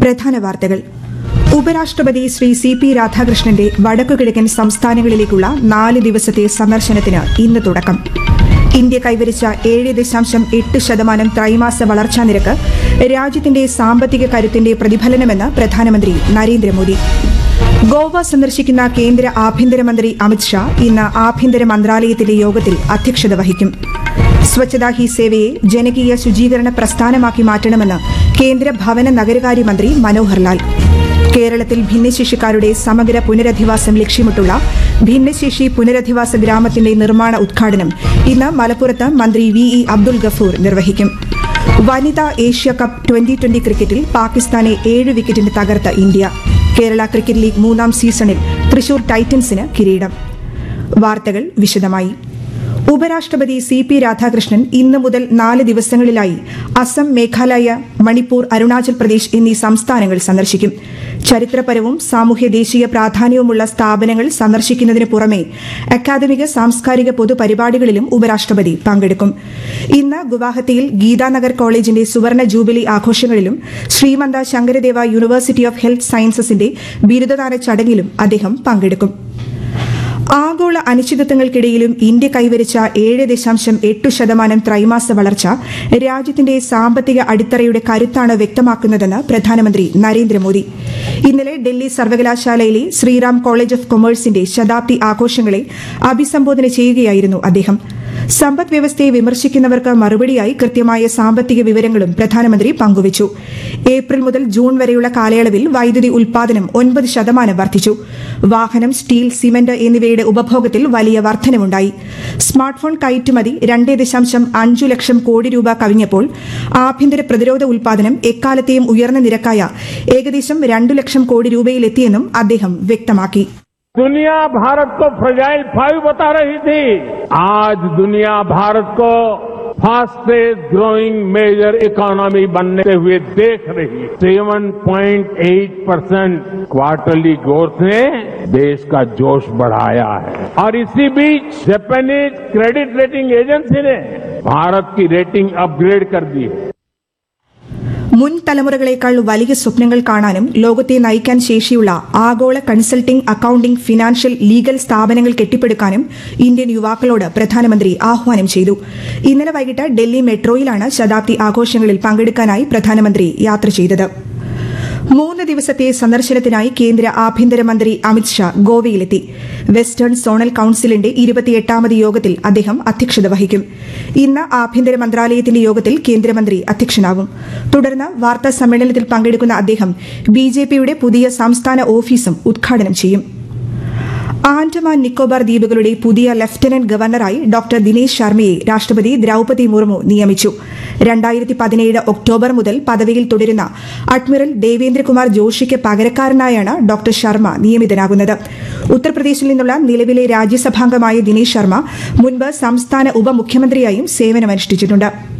പ്രധാന വാർത്തകൾ ഉപരാഷ്ട്രപതി ശ്രീ സി പി രാധാകൃഷ്ണന്റെ വടക്കുകിഴക്കൻ സംസ്ഥാനങ്ങളിലേക്കുള്ള നാല് ദിവസത്തെ സന്ദർശനത്തിന് ഇന്ന് തുടക്കം ഇന്ത്യ കൈവരിച്ച ഏഴ് ദശാംശം എട്ട് ശതമാനം ത്രൈമാസ വളർച്ചാ നിരക്ക് രാജ്യത്തിന്റെ സാമ്പത്തിക കരുത്തിന്റെ പ്രതിഫലനമെന്ന് പ്രധാനമന്ത്രി നരേന്ദ്രമോദി ഗോവ സന്ദർശിക്കുന്ന കേന്ദ്ര ആഭ്യന്തരമന്ത്രി അമിത്ഷാ ഇന്ന് ആഭ്യന്തര മന്ത്രാലയത്തിലെ യോഗത്തിൽ അധ്യക്ഷത വഹിക്കും സ്വച്ഛതാ ഹി സേവയെ ജനകീയ ശുചീകരണ പ്രസ്ഥാനമാക്കി മാറ്റണമെന്ന് കേന്ദ്ര ഭവന നഗരകാര്യമന്ത്രി മനോഹർ ലാൽ കേരളത്തിൽ ഭിന്നശേഷിക്കാരുടെ സമഗ്ര പുനരധിവാസം ലക്ഷ്യമിട്ടുള്ള ഭിന്നശേഷി പുനരധിവാസ ഗ്രാമത്തിന്റെ നിർമ്മാണ ഉദ്ഘാടനം ഇന്ന് മലപ്പുറത്ത് മന്ത്രി വി ഇ അബ്ദുൽ ഗഫൂർ നിർവഹിക്കും വനിതാ ഏഷ്യ കപ്പ് ട്വന്റി ട്വന്റി ക്രിക്കറ്റിൽ പാകിസ്ഥാനെ ഏഴ് വിക്കറ്റിന് തകർത്ത ഇന്ത്യ കേരള ക്രിക്കറ്റ് ലീഗ് മൂന്നാം സീസണിൽ തൃശൂർ ടൈറ്റൻസിന് കിരീടം വാർത്തകൾ വിശദമായി ഉപരാഷ്ട്രപതി സി പി രാധാകൃഷ്ണൻ ഇന്ന് മുതൽ നാല് ദിവസങ്ങളിലായി അസം മേഘാലയ മണിപ്പൂർ അരുണാചൽ പ്രദേശ് എന്നീ സംസ്ഥാനങ്ങൾ സന്ദർശിക്കും ചരിത്രപരവും സാമൂഹ്യ ദേശീയ പ്രാധാന്യവുമുള്ള സ്ഥാപനങ്ങൾ സന്ദർശിക്കുന്നതിന് പുറമെ അക്കാദമിക സാംസ്കാരിക പൊതുപരിപാടികളിലും ഉപരാഷ്ട്രപതി പങ്കെടുക്കും ഇന്ന് ഗുവാഹത്തിയിൽ ഗീതാനഗർ കോളേജിന്റെ സുവർണ ജൂബിലി ആഘോഷങ്ങളിലും Srimanta Sankaradeva university of health സയൻസസിന്റെ ബിരുദദാന ചടങ്ങിലും അദ്ദേഹം പങ്കെടുക്കും ആഗോള അനിശ്ചിതത്വങ്ങൾക്കിടയിലും ഇന്ത്യ കൈവരിച്ച ഏഴ് ദശാംശം എട്ട് ശതമാനം ത്രൈമാസ വളർച്ച രാജ്യത്തിന്റെ സാമ്പത്തിക അടിത്തറയുടെ കരുത്താണ് വ്യക്തമാക്കുന്നതെന്ന് പ്രധാനമന്ത്രി നരേന്ദ്രമോദി ഇന്നലെ ഡൽഹി സർവകലാശാലയിലെ ശ്രീറാം കോളേജ് ഓഫ് കൊമേഴ്സിന്റെ ശതാബ്ദി ആഘോഷങ്ങളെ അഭിസംബോധന ചെയ്യുകയായിരുന്നു അദ്ദേഹം സമ്പദ് വ്യവസ്ഥയെ വിമർശിക്കുന്നവർക്ക് മറുപടിയായി കൃത്യമായ സാമ്പത്തിക വിവരങ്ങളും പ്രധാനമന്ത്രി പങ്കുവച്ചു ഏപ്രിൽ മുതൽ ജൂൺ വരെയുള്ള കാലയളവിൽ വൈദ്യുതി ഉൽപാദനം ഒൻപത് ശതമാനം വർദ്ധിച്ചു വാഹനം സ്റ്റീൽ സിമന്റ് എന്നിവയുടെ ഉപഭോഗത്തിൽ വലിയ വർധനവുണ്ടായി സ്മാർട്ട് ഫോൺ കയറ്റുമതി രണ്ടേ ദശാംശം അഞ്ചു ലക്ഷം കോടി രൂപ കവിഞ്ഞപ്പോൾ ആഭ്യന്തര പ്രതിരോധ ഉൽപാദനം എക്കാലത്തെയും ഉയർന്ന നിരക്കായ ഏകദേശം രണ്ടു ലക്ഷം കോടി രൂപയിലെത്തിയെന്നും അദ്ദേഹം വ്യക്തമാക്കി दुनिया भारत को फ्रजाइल फाइव बता रही थी आज दुनिया भारत को फास्टेस्ट ग्रोइंग मेजर इकोनॉमी बनते हुए देख रही है 7.8 परसेंट क्वार्टरली ग्रोथ ने देश का जोश बढ़ाया है और इसी बीच जापानीज क्रेडिट रेटिंग एजेंसी ने भारत की रेटिंग अपग्रेड कर दी है മുൻ തലമുറകളെക്കാൾ വലിയ സ്വപ്നങ്ങൾ കാണാനും ലോകത്തെ നയിക്കാൻ ശേഷിയുള്ള ആഗോള കൺസൾട്ടിംഗ് അക്കൌണ്ടിംഗ് ഫിനാൻഷ്യൽ ലീഗൽ സ്ഥാപനങ്ങൾ കെട്ടിപ്പടുക്കാനും ഇന്ത്യൻ യുവാക്കളോട് പ്രധാനമന്ത്രി ആഹ്വാനം ചെയ്തു ഇന്നലെ വൈകിട്ട് ഡൽഹി മെട്രോയിലാണ് ശതാബ്ദി ആഘോഷങ്ങളിൽ പങ്കെടുക്കാനായി പ്രധാനമന്ത്രി യാത്ര ചെയ്തത് മൂന്ന് ദിവസത്തെ സന്ദർശനത്തിനായി കേന്ദ്ര ആഭ്യന്തരമന്ത്രി അമിത്ഷാ ഗോവയിലെത്തി വെസ്റ്റേൺ സോണൽ കൌൺസിലിന്റെ ഇരുപത്തിയെട്ടാമത് യോഗത്തിൽ അദ്ദേഹം അധ്യക്ഷത വഹിക്കും ഇന്ന് ആഭ്യന്തര മന്ത്രാലയത്തിന്റെ യോഗത്തിൽ കേന്ദ്രമന്ത്രി അധ്യക്ഷനാകും തുടർന്ന് വാർത്താ സമ്മേളനത്തിൽ പങ്കെടുക്കുന്ന അദ്ദേഹം ബിജെപിയുടെ പുതിയ സംസ്ഥാന ഓഫീസും ഉദ്ഘാടനം ചെയ്യും ആൻഡമാൻ നിക്കോബാർ ദ്വീപുകളുടെ പുതിയ ലഫ്റ്റനന്റ് ഗവർണറായി ഡോക്ടർ ദിനേശ് ശർമ്മയെ രാഷ്ട്രപതി ദ്രൌപതി മുർമു നിയമിച്ചു രണ്ടായിരത്തി പതിനേഴ് ഒക്ടോബർ മുതൽ പദവിയിൽ തുടരുന്ന അഡ്മിറൽ ദേവേന്ദ്രകുമാർ ജോഷിക്ക് പകരക്കാരനായാണ് ഡോക്ടർ ശർമ്മ നിയമിതനാകുന്നത് ഉത്തർപ്രദേശിൽ നിന്നുള്ള നിലവിലെ രാജ്യസഭാംഗമായ ദിനേശ് ശർമ്മ മുൻപ് സംസ്ഥാന ഉപമുഖ്യമന്ത്രിയായും സേവനമനുഷ്ഠിച്ചിട്ടുണ്ട്